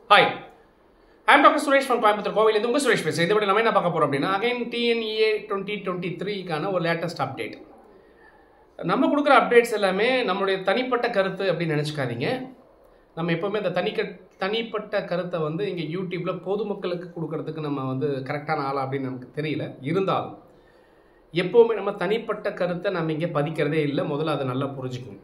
Hi I'm doctor Suresh from Coimbatore கோவிலேருந்து உங்கள் சுரேஷ் பேசுகிறேன் இதை விட நம்ம என்ன பார்க்க போகிறோம் அப்படின்னா அகைன் டிஎன்இஏ டுவெண்ட்டி டுவெண்ட்டி த்ரீக்கான ஒரு லேட்டஸ்ட் அப்டேட் நம்ம கொடுக்குற அப்டேட்ஸ் எல்லாமே நம்மளுடைய தனிப்பட்ட கருத்து அப்படின்னு நினச்சிக்காதீங்க நம்ம எப்போவுமே இந்த தனிக்க தனிப்பட்ட கருத்தை வந்து இங்கே யூடியூப்பில் பொதுமக்களுக்கு கொடுக்கறதுக்கு நம்ம வந்து கரெக்டான ஆளா அப்படின்னு நமக்கு தெரியல இருந்தாலும் எப்போவுமே நம்ம தனிப்பட்ட கருத்தை நம்ம இங்கே பதிக்கிறதே இல்லை முதல்ல அதை நல்லா புரிஞ்சுக்கணும்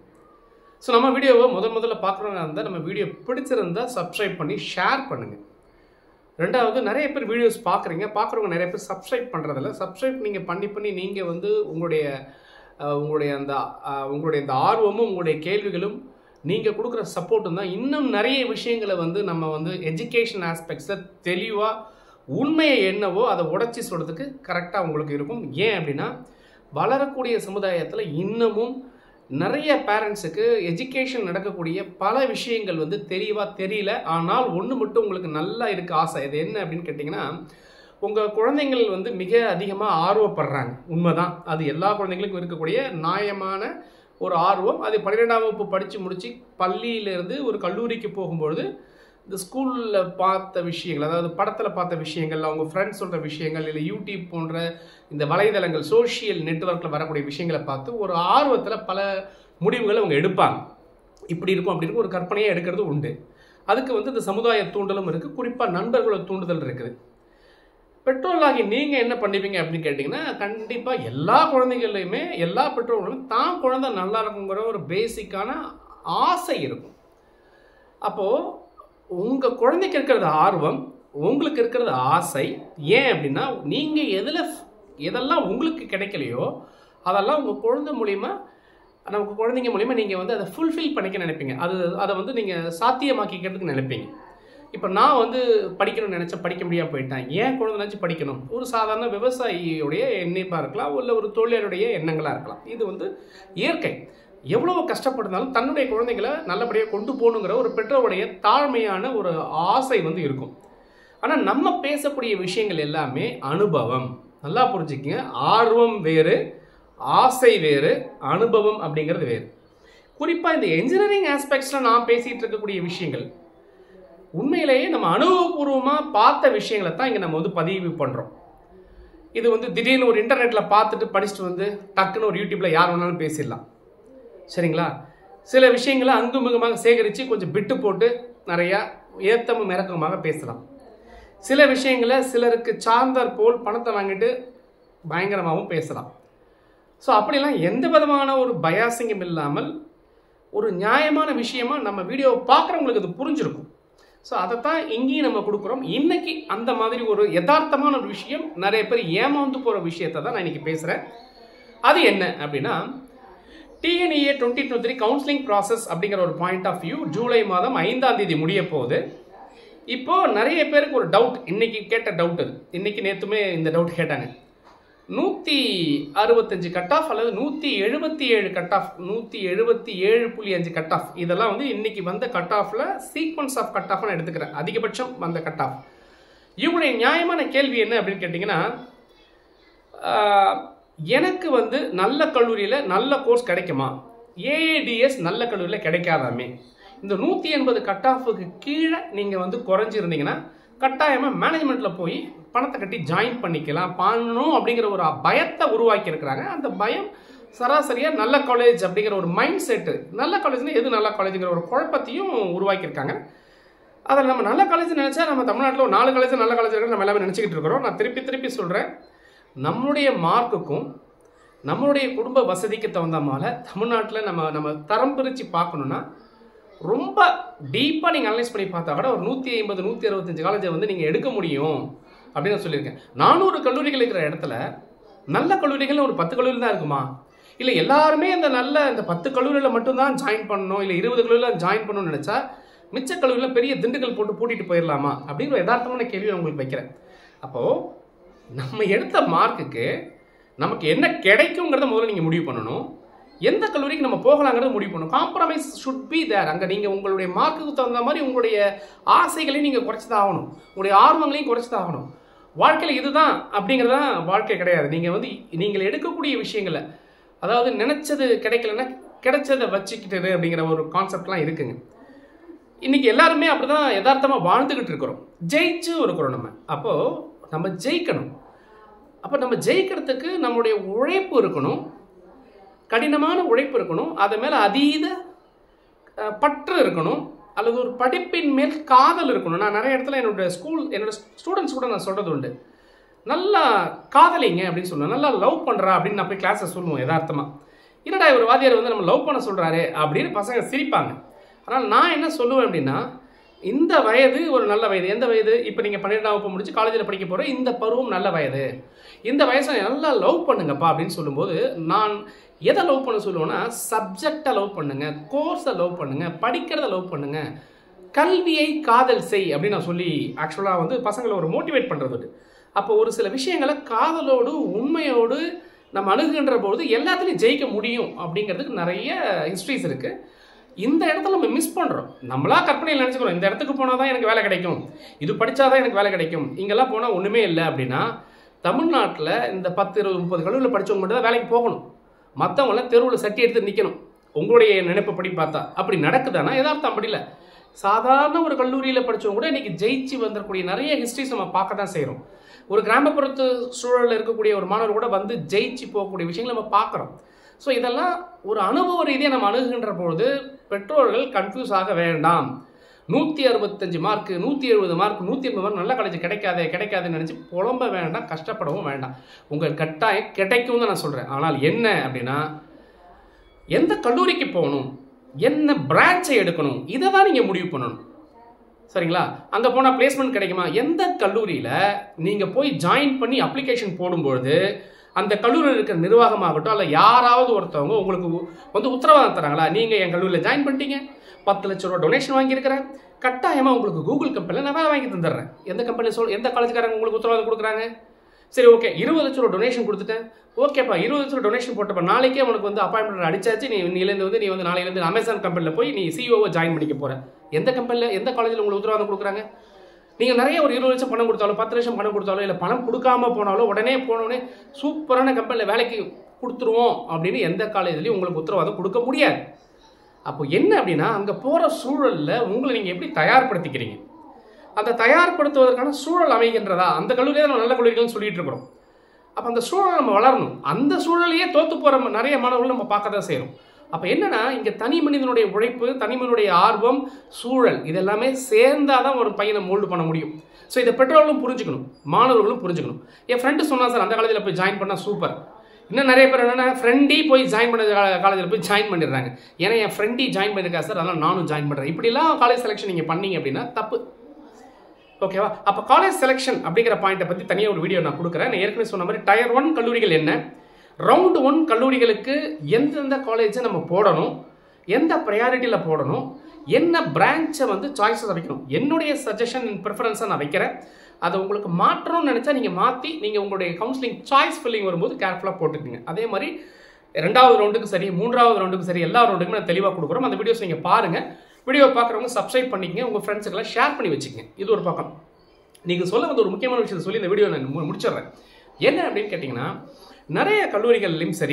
ஸோ நம்ம வீடியோவை முதல் முதல்ல பார்க்குறவங்க இருந்தால் நம்ம வீடியோ பிடிச்சிருந்தா சப்ஸ்கிரைப் பண்ணி ஷேர் பண்ணுங்கள் ரெண்டாவது நிறைய பேர் வீடியோஸ் பார்க்குறீங்க பார்க்குறவங்க நிறைய பேர் சப்ஸ்கிரைப் பண்ணுறதில்ல சப்ஸ்கிரைப் நீங்கள் பண்ணி பண்ணி நீங்கள் வந்து உங்களுடைய அஹ், உங்களுடைய அந்த அஹ், உங்களுடைய அந்த ஆர்வமும் உங்களுடைய கேள்விகளும் நீங்கள் கொடுக்குற சப்போர்ட்டும் தான் இன்னும் நிறைய விஷயங்களை வந்து நம்ம வந்து எஜுகேஷன் ஆஸ்பெக்ட்ஸில் தெளிவாக உண்மையை என்னவோ அதை உடச்சி சொல்கிறதுக்கு கரெக்டாக உங்களுக்கு இருக்கும் ஏன் அப்படின்னா வளரக்கூடிய சமுதாயத்தில் இன்னமும் நிறைய பேரண்ட்ஸுக்கு எஜுகேஷன் நடக்கக்கூடிய பல விஷயங்கள் வந்து தெளிவாக தெரியல ஆனால் ஒன்று மட்டும் உங்களுக்கு நல்லா இருக்க ஆசை இது என்ன அப்படின்னு கேட்டிங்கன்னா உங்கள் குழந்தைங்கள் வந்து மிக அதிகமாக ஆர்வப்படுறாங்க உண்மைதான் அது எல்லா குழந்தைங்களுக்கும் இருக்கக்கூடிய நியாயமான ஒரு ஆர்வம் அது பன்னிரெண்டாம் வகுப்பு படித்து முடித்து பள்ளியிலேருந்து ஒரு கல்லூரிக்கு போகும்பொழுது இந்த ஸ்கூலில் பார்த்த விஷயங்கள் அதாவது படத்தில் பார்த்த விஷயங்கள் அவங்க ஃப்ரெண்ட்ஸ் சொல்கிற விஷயங்கள் இல்லை யூடியூப் போன்ற இந்த வலைதளங்கள் சோஷியல் நெட்வொர்க்கில் வரக்கூடிய விஷயங்களை பார்த்து ஒரு ஆர்வத்தில் பல முடிவுகளை அவங்க எடுப்பாங்க இப்படி இருக்கும் அப்படி இருக்கும் ஒரு கற்பனையை எடுக்கிறது உண்டு அதுக்கு வந்து இந்த சமுதாய தூண்டலும் இருக்குது குறிப்பாக நண்பர்களோட தூண்டுதல் இருக்குது பெற்றோர்களாகி நீங்கள் என்ன பண்ணுவீங்க அப்படின்னு கேட்டிங்கன்னா கண்டிப்பாக எல்லா குழந்தைகள்லையுமே எல்லா பெற்றோர்களும் தான் குழந்தை நல்லா இருக்குங்கிற ஒரு பேசிக்கான ஆசை இருக்கும் அப்போது உங்கள் குழந்தைக்கு இருக்கிறது ஆர்வம் உங்களுக்கு இருக்கிறது ஆசை ஏன் அப்படின்னா நீங்கள் எதில் எதெல்லாம் உங்களுக்கு கிடைக்கலையோ அதெல்லாம் உங்கள் குழந்தை மூலிமா நமக்கு குழந்தைங்க மூலிமா நீங்கள் வந்து அதை ஃபுல்ஃபில் பண்ணிக்க நினைப்பீங்க அது அதை வந்து நீங்கள் சாத்தியமாக்கிக்கிறதுக்கு நினைப்பீங்க இப்போ நான் வந்து படிக்கணும்னு நினச்சேன் படிக்க முடியாமல் போயிட்டேன் ஏன் குழந்தை நினச்சி படிக்கணும் ஒரு சாதாரண விவசாயியுடைய எண்ணெய்ப்பாக இருக்கலாம் இல்லை ஒரு தொழிலாளருடைய எண்ணங்களாக இருக்கலாம் இது வந்து இயற்கை எவ்வளவு கஷ்டப்பட்டிருந்தாலும் தன்னுடைய குழந்தைகளை நல்லபடியாக கொண்டு போகணுங்கிற ஒரு பெற்றோருடைய தாழ்மையான ஒரு ஆசை வந்து இருக்கும் ஆனால் நம்ம பேசக்கூடிய விஷயங்கள் எல்லாமே அனுபவம் நல்லா புரிஞ்சுக்கங்க ஆர்வம் வேறு ஆசை வேறு அனுபவம் அப்படிங்கிறது வேறு குறிப்பாக இந்த என்ஜினியரிங் ஆஸ்பெக்ட்ஸில் நான் பேசிகிட்டு இருக்கக்கூடிய விஷயங்கள் உண்மையிலேயே நம்ம அனுபவபூர்வமாக பார்த்த விஷயங்களை தான் இங்கே நம்ம வந்து பதிவு பண்ணுறோம் இது வந்து திடீர்னு ஒரு இன்டர்நெட்டில் பார்த்துட்டு படிச்சுட்டு வந்து டக்குன்னு ஒரு யூடியூப்பில் யார் வேணாலும் பேசிடலாம் சரிங்களா சில விஷயங்களை அங்குமுகமாக சேகரித்து கொஞ்சம் பிட்டு போட்டு நிறையா ஏத்தமும் இறக்கமாக பேசலாம் சில விஷயங்களை சிலருக்கு சார்ந்தார் போல் பணத்தை வாங்கிட்டு பயங்கரமாகவும் பேசலாம் ஸோ அப்படிலாம் எந்த விதமான ஒரு பயாசிங்கும் இல்லாமல் ஒரு நியாயமான விஷயமா நம்ம வீடியோவை பார்க்குறவங்களுக்கு அது புரிஞ்சிருக்கும் ஸோ அதைத்தான் இங்கேயும் நம்ம கொடுக்குறோம் இன்னைக்கு அந்த மாதிரி ஒரு யதார்த்தமான ஒரு விஷயம் நிறைய பேர் ஏமாந்து போகிற விஷயத்தை தான் நான் இன்னைக்கு பேசுகிறேன் அது என்ன அப்படின்னா TNEA twenty two three counselling process அப்படிங்கிற ஒரு பாயிண்ட் ஆஃப் வியூ ஜூலை மாதம் ஐந்தாம் தேதி முடிய போகுது இப்போ நிறைய பேருக்கு ஒரு டவுட் இன்னைக்கு கேட்ட டவுட் அது இன்னைக்கு நேற்றுமே இந்த டவுட் கேட்டாங்க நூற்றி அறுபத்தஞ்சு கட் ஆஃப் அல்லது நூற்றி எழுபத்தி ஏழு கட் ஆஃப் நூற்றி எழுபத்தி ஏழு புள்ளி அஞ்சு கட் ஆஃப் இதெல்லாம் வந்து இன்னைக்கு வந்த கட் ஆஃபில் சீக்வன்ஸ் ஆஃப் கட் ஆஃப் நான் எடுத்துக்கிறேன் அதிகபட்சம் வந்த கட் ஆஃப் இவங்களுடைய நியாயமான கேள்வி என்ன அப்படின்னு கேட்டிங்கன்னா ஆஹ், எனக்கு வந்து நல்ல கல்லூரியில் நல்ல கோர்ஸ் கிடைக்குமா ஏஏடிஎஸ் நல்ல கல்லூரியில் கிடைக்காதாமே இந்த நூற்றி எண்பது கட் ஆஃபுக்கு கீழே நீங்கள் வந்து குறைஞ்சிருந்தீங்கன்னா கட்டாயமாக மேனேஜ்மெண்ட்டில் போய் பணத்தை கட்டி ஜாயின் பண்ணிக்கலாம் பண்ணணும் அப்படிங்கிற ஒரு பயத்தை உருவாக்கி இருக்கிறாங்க அந்த பயம் சராசரியாக நல்ல காலேஜ் அப்படிங்கிற ஒரு மைண்ட் செட்டு நல்ல காலேஜ்னா எது நல்ல காலேஜுங்கிற ஒரு குழப்பத்தையும் உருவாக்கியிருக்காங்க அதில் நம்ம நல்ல காலேஜ் நினச்சா நம்ம தமிழ்நாட்டில் ஒரு நாலு காலேஜ் நல்ல காலேஜ் இருக்கு நம்ம எல்லாமே நினச்சிக்கிட்டு இருக்கிறோம் நான் திருப்பி திருப்பி சொல்கிறேன் நம்மளுடைய மார்க்குக்கும் நம்மளுடைய குடும்ப வசதிக்கு தகுந்த மாதிரி தமிழ்நாட்டில் நம்ம நம்ம தரம் பிரித்து பார்க்கணுன்னா ரொம்ப டீப்பாக நீங்கள் அனலைஸ் பண்ணி பார்த்தா கூட ஒரு நூற்றி ஐம்பது நூற்றி அறுபத்தஞ்சு காலேஜை வந்து நீங்கள் எடுக்க முடியும் அப்படின்னு நான் சொல்லியிருக்கேன் நானூறு கல்லூரிகள் இருக்கிற இடத்துல நல்ல கல்லூரிகள் ஒரு பத்து கல்லூரி தான் இருக்குமா இல்லை எல்லாருமே அந்த நல்ல இந்த பத்து கல்லூரியில் மட்டும்தான் ஜாயின் பண்ணணும் இல்லை இருபது கல்லூரியில் ஜாயின் பண்ணணும்னு நினச்சா மிச்ச கல்லூரியில் பெரிய திண்டுக்கல் போட்டு பூட்டிட்டு போயிடலாமா அப்படின்னு ஒரு யதார்த்தமான கேள்வி நான் உங்களுக்கு வைக்கிறேன் அப்போது நம்ம எடுத்த மார்க்குக்கு நமக்கு என்ன கிடைக்குங்கிறத முதல்ல நீங்கள் முடிவு பண்ணணும் எந்த கல்லூரிக்கு நம்ம போகலாங்கிறத முடிவு பண்ணணும் காம்ப்ரமைஸ் ஷுட் பி தேர் அங்கே நீங்கள் உங்களுடைய மார்க்குக்கு தகுந்த மாதிரி உங்களுடைய ஆசைகளையும் நீங்கள் குறைச்சி தான் ஆகணும் உங்களுடைய ஆர்வங்களையும் குறைச்சி தான் ஆகணும் வாழ்க்கையில் இதுதான் அப்படிங்கிறதான் வாழ்க்கை கிடையாது நீங்கள் வந்து நீங்கள் எடுக்கக்கூடிய விஷயங்களை அதாவது நினச்சது கிடைக்கலன்னா கிடைச்சதை வச்சுக்கிட்டது அப்படிங்கிற ஒரு கான்செப்ட்லாம் இருக்குங்க இன்னைக்கு எல்லாருமே அப்படிதான் யதார்த்தமா வாழ்ந்துகிட்டு இருக்கிறோம் ஜெயிச்சு இருக்கிறோம் நம்ம அப்போ நம்ம ஜெயிக்கணும் அப்போ நம்ம ஜெயிக்கிறதுக்கு நம்மளுடைய உழைப்பு இருக்கணும் கடினமான உழைப்பு இருக்கணும் அது மேலே அதீத அஹ், பற்று இருக்கணும் அல்லது ஒரு படிப்பின் மேல் காதல் இருக்கணும் நான் நிறைய இடத்துல என்னோட ஸ்கூல் என்னோட ஸ்டூடெண்ட்ஸ் கூட நான் சொல்கிறது உண்டு நல்லா காதலிங்க அப்படின்னு சொல்லுவேன் நல்லா லவ் பண்ணுறா அப்படின்னு நான் போய் கிளாஸை சொல்லுவோம் யதார்த்தமாக என்னடா இவர் வாத்தியார் வந்து நம்ம லவ் பண்ண சொல்கிறாரு அப்படின்னு பசங்க சிரிப்பாங்க ஆனால் நான் என்ன சொல்லுவேன் அப்படின்னா இந்த வயது ஒரு நல்ல வயது எந்த வயது இப்போ நீங்கள் பன்னிரெண்டாம் வகுப்பு முடிச்சு காலேஜில் படிக்க போகிற இந்த பருவம் நல்ல வயது இந்த வயசில் நல்லா லவ் பண்ணுங்கப்பா அப்படின்னு சொல்லும்போது நான் எதை லவ் பண்ண சொல்லுவேன்னா சப்ஜெக்டை லவ் பண்ணுங்க கோர்ஸை லவ் பண்ணுங்க படிக்கிறத லவ் பண்ணுங்க கல்வியை காதல் செய் அப்படின்னு நான் சொல்லி ஆக்சுவலாக வந்து பசங்களை ஒரு மோட்டிவேட் பண்ணுறது உண்டு. அப்போ ஒரு சில விஷயங்களை காதலோடு உண்மையோடு நம்ம அணுகுகின்ற பொழுது எல்லாத்துலேயும் ஜெயிக்க முடியும் அப்படிங்கிறதுக்கு நிறைய ஹிஸ்ட்ரிஸ் இருக்குது இந்த இடத்துல நம்ம மிஸ் பண்ணுறோம் நம்மளா கற்பனையில் நினச்சிக்கிறோம் இந்த இடத்துக்கு போனால் தான் எனக்கு வேலை கிடைக்கும் இது படித்தாதான் எனக்கு வேலை கிடைக்கும் இங்கெல்லாம் போனால் ஒன்றுமே இல்லை அப்படின்னா தமிழ்நாட்டில் இந்த பத்து இருபது முப்பது கல்லூரியில் படித்தவங்க மட்டும் தான் வேலைக்கு போகணும் மற்றவங்களாம் தெருவில் சட்டி எடுத்து நிற்கணும் உங்களுடைய நினைப்பப்படி பார்த்தா அப்படி நடக்குதானா யதார்த்தம் அப்படி இல்லை சாதாரண ஒரு கல்லூரியில் படித்தவங்க கூட இன்னைக்கு ஜெயிச்சு வந்திருக்கக்கூடிய நிறைய ஹிஸ்ட்ரிஸ் நம்ம பார்க்க தான் செய்கிறோம் ஒரு கிராமப்புறத்து சூழலில் இருக்கக்கூடிய ஒரு மாணவர் கூட வந்து ஜெயிச்சு போகக்கூடிய விஷயங்களை நம்ம பார்க்குறோம் ஸோ இதெல்லாம் ஒரு அனுபவ ரீதியாக நம்ம அணுகுகின்ற பொழுது பெற்றோர்கள் கன்ஃபியூஸ் ஆக வேண்டாம் நூற்றி அறுபத்தஞ்சு மார்க் நூற்றி எழுபது மார்க் நூற்றி எண்பது மார்க் நல்ல காலேஜ் கிடைக்காதே கிடைக்காதுன்னு நினச்சி புலம்ப வேண்டாம் கஷ்டப்படவும் வேண்டாம் உங்கள் கட்டாயம் கிடைக்கும் தான் நான் சொல்கிறேன் ஆனால் என்ன அப்படின்னா எந்த கல்லூரிக்கு போகணும் என்ன பிரான்ச்சை எடுக்கணும் இதை தான் நீங்கள் முடிவு பண்ணணும் சரிங்களா அங்கே போனால் பிளேஸ்மெண்ட் கிடைக்குமா எந்த கல்லூரியில் நீங்கள் போய் ஜாயின் பண்ணி அப்ளிகேஷன் போடும்பொழுது அந்த கல்லூரியில் இருக்கிற நிர்வாகமாகட்டும் அல்ல யாராவது ஒருத்தவங்க உங்களுக்கு வந்து உத்தரவாதம் தராங்களா நீங்கள் என் கல்லூரியில் ஜாயின் பண்ணிட்டீங்க பத்து லட்ச ரூபா டொனேஷன் வாங்கியிருக்கிறேன் கட்டாயமாக உங்களுக்கு கூகுள் கம்பெனியில் நான் வேலை வாங்கி தந்துடுறேன் எந்த கம்பெனி சொல் எந்த காலேஜ்காரங்க உங்களுக்கு உத்தரவாதம் கொடுக்குறாங்க சரி ஓகே இருபது லட்ச ரூபா டொனேஷன் கொடுத்துட்டேன் ஓகேப்பா இருபது லட்ச ரூபா டொனேஷன் போட்டப்ப நாளைக்கே உனக்கு வந்து அப்பாயின்மெண்ட் அடிச்சாச்சு நீ நீலேருந்து வந்து நீ வந்து நாளையிலேருந்து அமேசான் கம்பெனியில் போய் நீ சிஓவை ஜாயின் பண்ணிக்க போற எந்த கம்பெனியில் எந்த காலேஜில் உங்களுக்கு உத்தரவாதம் கொடுக்குறாங்க நீங்கள் நிறைய ஒரு இருபது லட்சம் பணம் கொடுத்தாலும் பத்து லட்சம் பணம் கொடுத்தாலும் இல்லை பணம் கொடுக்காம போனாலும் உடனே போனோடனே சூப்பரான கம்பெனியில் வேலைக்கு கொடுத்துருவோம் அப்படின்னு எந்த காலேஜ்லையும் உங்களுக்கு உத்தரவாதம் கொடுக்க முடியாது அப்போ என்ன அப்படின்னா அங்கே போகிற சூழலில் உங்களை நீங்கள் எப்படி தயார்படுத்திக்கிறீங்க அந்த தயார்படுத்துவதற்கான சூழல் அமைகின்றதா அந்த கல்லூரியே நம்ம நல்ல கல்லூரிகள்னு சொல்லிட்டு இருக்கிறோம் அப்போ அந்த சூழலை நம்ம வளரணும் அந்த சூழலையே தோத்து போகிற நிறைய மாணவர்கள் நம்ம பார்க்க தான் செய்கிறோம் அப்போ என்னன்னா இங்கே தனி மனிதனுடைய உழைப்பு தனி மனிதனுடைய ஆர்வம் சூழல் இதெல்லாமே சேர்ந்தாதான் ஒரு பையனை மோல்டு பண்ண முடியும் ஸோ இதை பெற்றோர்களும் புரிஞ்சுக்கணும் மாணவர்களும் புரிஞ்சுக்கணும் என் ஃப்ரெண்டு சொன்னா சார் அந்த காலேஜில் போய் ஜாயின் பண்ணால் சூப்பர் இன்னும் நிறைய பேர் என்னன்னா ஃப்ரெண்டே போய் ஜாயின் பண்ண காலேஜில் போய் ஜாயின் பண்ணிடுறாங்க ஏன்னா என் ஃப்ரெண்டி ஜாயின் பண்ணியிருக்கா சார் அதனால் நானும் ஜாயின் பண்ணுறேன் இப்படிலாம் காலேஜ் செலெக்ஷன் நீங்கள் பண்ணீங்க அப்படின்னா தப்பு ஓகேவா அப்போ காலேஜ் செலெக்ஷன் அப்படிங்கிற பாயிண்ட்டை பற்றி தனியாக ஒரு வீடியோ நான் கொடுக்குறேன் நான் ஏற்கனவே சொன்ன மாதிரி டயர் ஒன் கல்லூரிகள் என்ன ரவுண்ட் ஒன் கல்லூரிகளுக்கு எந்தெந்த காலேஜை நம்ம போடணும் எந்த ப்ரையாரிட்டியில் போடணும் என்ன பிரான்ச்சை வந்து சாய்ஸஸ் வைக்கணும் என்னுடைய சஜஷன் ப்ரிஃபரன்ஸை நான் வைக்கிறேன் அதை உங்களுக்கு மாற்றணும்னு நினச்சா நீங்கள் மாற்றி நீங்கள் உங்களுடைய கவுன்சிலிங் சாய்ஸ் ஃபில்லிங் வரும்போது கேர்ஃபுல்லாக போட்டுக்குங்க அதே மாதிரி ரெண்டாவது ரவுண்டுக்கு சரி மூன்றாவது ரவுண்டுக்கு சரி எல்லா ரவுண்டுக்குமே நான் தெளிவாக கொடுக்குறோம் அந்த வீடியோஸ் நீங்கள் பாருங்கள் வீடியோ பார்க்குறவங்க சப்ஸ்கிரைப் பண்ணிக்கங்க உங்கள் ஃப்ரெண்ட்ஸுக்கெல்லாம் ஷேர் பண்ணி வச்சுக்கங்க இது ஒரு பக்கம் நீங்கள் சொல்ல வந்து ஒரு முக்கியமான விஷயத்தை சொல்லி இந்த வீடியோ நான் மு- முடிச்சிடுறேன் என்ன அப்படின்னு கேட்டிங்கன்னா நிறைய கல்லூரிகள்லையும் சரி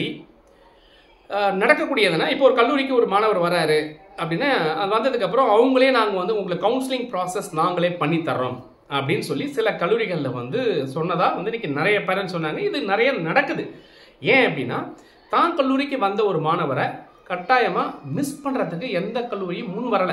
அஹ், நடக்கக்கூடியதுன்னா இப்போ ஒரு கல்லூரிக்கு ஒரு மாணவர் வராரு அப்படின்னா அது வந்ததுக்கப்புறம் அவங்களே நாங்கள் வந்து உங்களுக்கு கவுன்சிலிங் ப்ராசஸ் நாங்களே பண்ணி தர்றோம் அப்படின்னு சொல்லி சில கல்லூரிகளில் வந்து சொன்னதா வந்து இன்னைக்கு நிறைய பேரண்ட்ஸ் சொன்னாங்க இது நிறைய நடக்குது ஏன் அப்படின்னா தான் கல்லூரிக்கு வந்த ஒரு மாணவரை கட்டாயமாக மிஸ் பண்ணுறதுக்கு எந்த கல்லூரியும் முன் வரலை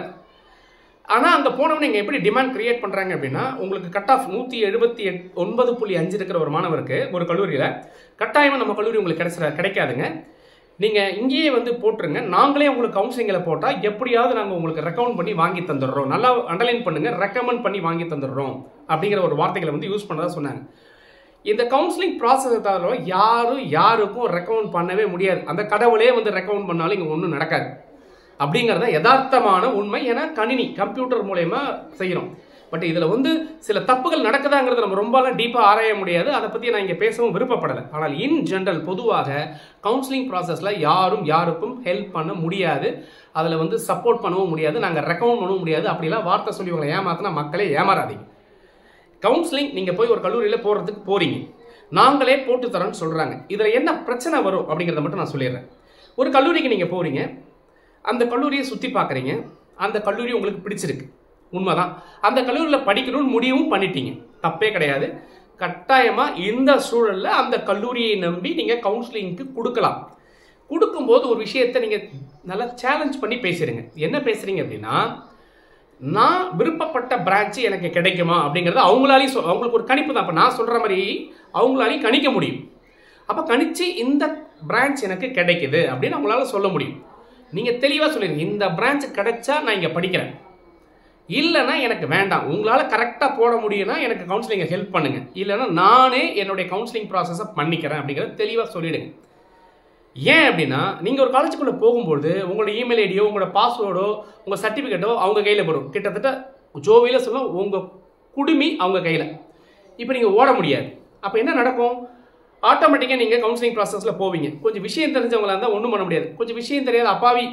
ஆனால் அங்கே போனவங்க நீங்கள் எப்படி டிமாண்ட் கிரியேட் பண்ணுறாங்க அப்படின்னா உங்களுக்கு கட் ஆஃப் நூற்றி எழுபத்தி எட் ஒன்பது புள்ளி அஞ்சு இருக்கிற ஒரு மாணவருக்கு ஒரு கல்லூரியில் கட்டாயமாக நம்ம கல்லூரி உங்களுக்கு கிடைச்சிட கிடைக்காதுங்க நீங்கள் இங்கேயே வந்து போட்டுருங்க நாங்களே உங்களுக்கு கவுன்சிலிங்கில் போட்டால் எப்படியாவது நாங்கள் உங்களுக்கு ரெக்கமெண்ட் பண்ணி வாங்கி தந்துடுறோம் நல்லா அண்டர்லைன் பண்ணுங்கள் ரெக்கமெண்ட் பண்ணி வாங்கி தந்துடுறோம் அப்படிங்கிற ஒரு வார்த்தைகளை வந்து யூஸ் பண்ணதா சொன்னாங்க இந்த கவுன்சிலிங் ப்ராசஸ் தவிர யாரும் யாருக்கும் ரெக்கமெண்ட் பண்ணவே முடியாது அந்த கடவுளே வந்து ரெக்கமெண்ட் பண்ணாலும் இங்கே ஒன்றும் நடக்காது அப்படிங்கிறத யதார்த்தமான உண்மை ஏன்னா கணினி கம்ப்யூட்டர் மூலயமா செய்யணும் பட் இதில் வந்து சில தப்புகள் நடக்குதாங்கிறத நம்ம ரொம்பலாம் டீப்பாக ஆராய முடியாது அதை பற்றி நான் இங்கே பேசவும் விருப்பப்படலை ஆனால் இன் ஜென்ரல் பொதுவாக கவுன்சிலிங் ப்ராசஸில் யாரும் யாருக்கும் ஹெல்ப் பண்ண முடியாது அதில் வந்து சப்போர்ட் பண்ணவும் முடியாது நாங்கள் ரெக்கமெண்ட் பண்ணவும் முடியாது அப்படிலாம் வார்த்தை சொல்லி உங்களை ஏமாத்தினா மக்களே ஏமாறாதீங்க கவுன்சிலிங் நீங்கள் போய் ஒரு கல்லூரியில் போகிறதுக்கு போகிறீங்க நாங்களே போட்டு தரோன்னு சொல்கிறாங்க இதில் என்ன பிரச்சனை வரும் அப்படிங்கிறத மட்டும் நான் சொல்லிடுறேன் ஒரு கல்லூரிக்கு நீங்கள் போகிறீங்க அந்த கல்லூரியை சுற்றி பார்க்குறீங்க அந்த கல்லூரி உங்களுக்கு பிடிச்சிருக்கு உண்மைதான் அந்த கல்லூரியில் படிக்கணும்னு முடிவும் பண்ணிட்டீங்க தப்பே கிடையாது கட்டாயமாக இந்த சூழலில் அந்த கல்லூரியை நம்பி நீங்கள் கவுன்சிலிங்க்கு கொடுக்கலாம் கொடுக்கும்போது ஒரு விஷயத்தை நீங்கள் நல்லா சேலஞ்ச் பண்ணி பேசுறீங்க என்ன பேசுறீங்க அப்படின்னா நான் விருப்பப்பட்ட பிரான்ச்சு எனக்கு கிடைக்குமா அப்படிங்கிறத அவங்களாலையும் சொல் அவங்களுக்கு ஒரு கணிப்பு தான் இப்போ நான் சொல்கிற மாதிரி அவங்களாலையும் கணிக்க முடியும் அப்போ கணிச்சு இந்த பிரான்ச் எனக்கு கிடைக்குது அப்படின்னு அவங்களால சொல்ல முடியும் நீங்கள் தெளிவாக சொல்லிடுங்க இந்த பிரான்ச் கிடைச்சா நான் இங்கே படிக்கிறேன் இல்லைன்னா எனக்கு வேண்டாம் உங்களால் கரெக்டாக போட முடியும்னா எனக்கு கவுன்சிலிங்கை ஹெல்ப் பண்ணுங்க இல்லைன்னா நானே என்னுடைய கவுன்சிலிங் ப்ராசஸை பண்ணிக்கிறேன் அப்படிங்கிறத தெளிவாக சொல்லிடுங்க ஏன் அப்படின்னா நீங்கள் ஒரு காலேஜுக்குள்ளே போகும்போது உங்களோட இமெயில் ஐடியோ உங்களோட பாஸ்வேர்டோ உங்கள் சர்டிஃபிகேட்டோ அவங்க கையில் வரும் கிட்டத்தட்ட ஜோவியில் சொல்ல உங்கள் குடுமி அவங்க கையில் இப்போ நீங்கள் ஓட முடியாது அப்போ என்ன நடக்கும் ஆட்டோமேட்டிக்காக நீங்கள் கவுன்சிலிங் ப்ராசஸில் போவீங்க கொஞ்சம் விஷயம் தெரிஞ்சவங்களா இருந்தால் ஒன்றும் பண்ண முடியாது கொஞ்சம் விஷயம் தெரியாத அப்பாவி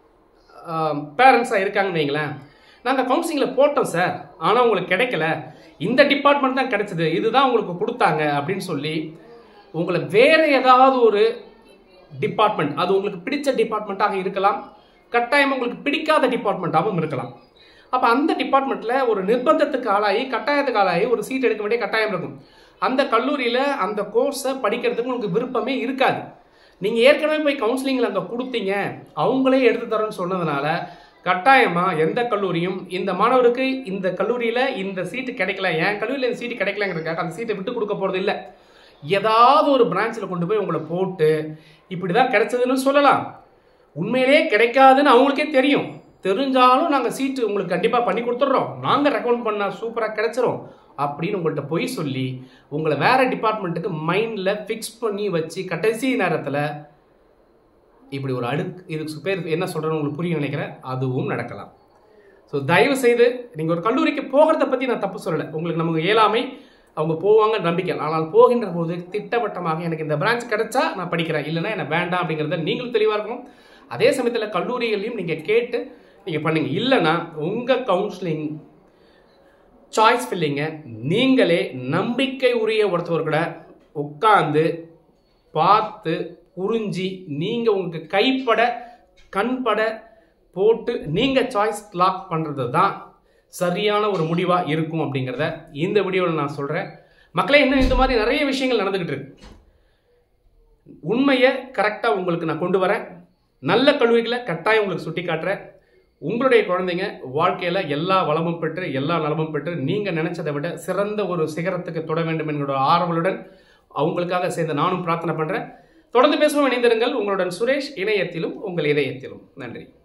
பேரண்ட்ஸாக இருக்காங்கன்னு வைங்களேன் நாங்கள் கவுன்சிலிங்கில் போட்டோம் சார் ஆனால் உங்களுக்கு கிடைக்கல இந்த டிபார்ட்மெண்ட் தான் கிடைச்சது இதுதான் உங்களுக்கு கொடுத்தாங்க அப்படின்னு சொல்லி உங்களை வேற ஏதாவது ஒரு டிபார்ட்மெண்ட் அது உங்களுக்கு பிடிச்ச டிபார்ட்மெண்ட்டாக இருக்கலாம் கட்டாயம் உங்களுக்கு பிடிக்காத டிபார்ட்மெண்ட்டாகவும் இருக்கலாம் அப்போ அந்த டிபார்ட்மெண்ட்டில் ஒரு நிர்பந்தத்துக்கு ஆளாகி கட்டாயத்துக்கு ஆளாகி ஒரு சீட் எடுக்க வேண்டிய கட்டாயம் இருக்கும் அந்த கல்லூரியில் அந்த கோர்ஸை படிக்கிறதுக்கு உங்களுக்கு விருப்பமே இருக்காது நீங்கள் ஏற்கனவே போய் கவுன்சிலிங்கில் அங்கே கொடுத்தீங்க அவங்களே எடுத்து தரோன்னு சொன்னதுனால கட்டாயமாக எந்த கல்லூரியும் இந்த மாணவருக்கு இந்த கல்லூரியில் இந்த சீட்டு கிடைக்கல என் கல்லூரியில் இந்த சீட்டு கிடைக்கலங்கிறதுக்காக அந்த சீட்டை விட்டு கொடுக்க போகிறது இல்லை ஏதாவது ஒரு பிரான்ச்சில் கொண்டு போய் உங்களை போட்டு இப்படி தான் கிடைச்சதுன்னு சொல்லலாம் உண்மையிலே கிடைக்காதுன்னு அவங்களுக்கே தெரியும் தெரிஞ்சாலும் நாங்கள் சீட்டு உங்களுக்கு கண்டிப்பாக பண்ணி கொடுத்துட்றோம் நாங்கள் ரெக்கமெண்ட் பண்ணால் சூப்பராக கிடைச்சிரும் அப்படின்னு உங்கள்கிட்ட பொய் சொல்லி உங்களை வேற டிபார்ட்மெண்ட்டுக்கு மைண்டில் ஃபிக்ஸ் பண்ணி வச்சு கடைசி நேரத்தில் இப்படி ஒரு அடுக்கு இதுக்கு பேர் என்ன சொல்கிறேன்னு உங்களுக்கு புரியும் நினைக்கிறேன் அதுவும் நடக்கலாம் ஸோ தயவு செய்து நீங்கள் ஒரு கல்லூரிக்கு போகிறத பற்றி நான் தப்பு சொல்லலை உங்களுக்கு நமக்கு இயலாமை அவங்க போவாங்க நம்பிக்கை ஆனால் போகின்ற போது திட்டவட்டமாக எனக்கு இந்த பிரான்ச் கிடைச்சா நான் படிக்கிறேன் இல்லைன்னா எனக்கு வேண்டாம் அப்படிங்கிறத நீங்களும் தெளிவாக இருக்கணும் அதே சமயத்தில் கல்லூரிகளையும் நீங்கள் கேட்டு நீங்கள் பண்ணுங்க இல்லைன்னா உங்கள் கவுன்சிலிங் சாய்ஸ் ஃபில்லிங்கை நீங்களே நம்பிக்கை உரிய ஒருத்தவர் கூட உட்காந்து பார்த்து புரிஞ்சு நீங்கள் உங்களுக்கு கைப்பட கண்பட போட்டு நீங்கள் சாய்ஸ் லாக் பண்ணுறது தான் சரியான ஒரு முடிவாக இருக்கும் அப்படிங்கிறத இந்த வீடியோவில் நான் சொல்கிறேன் மக்களே இன்னும் இந்த மாதிரி நிறைய விஷயங்கள் நடந்துக்கிட்டு இருக்கு உண்மையை கரெக்டாக உங்களுக்கு நான் கொண்டு வரேன் நல்ல கல்லூரிகளை கட்டாயம் உங்களுக்கு சுட்டி காட்டுறேன் உங்களுடைய குழந்தைங்க வாழ்க்கையில் எல்லா வளமும் பெற்று எல்லா நலமும் பெற்று நீங்கள் நினைச்சதை விட சிறந்த ஒரு சிகரத்துக்கு தொட வேண்டும் என்கிற ஆர்வலுடன் அவங்களுக்காக சேர்ந்து நானும் பிரார்த்தனை பண்ணுறேன் தொடர்ந்து பேசுவோம் இணைந்திருங்கள் உங்களுடன் சுரேஷ் இணையத்திலும் உங்கள் இதயத்திலும் நன்றி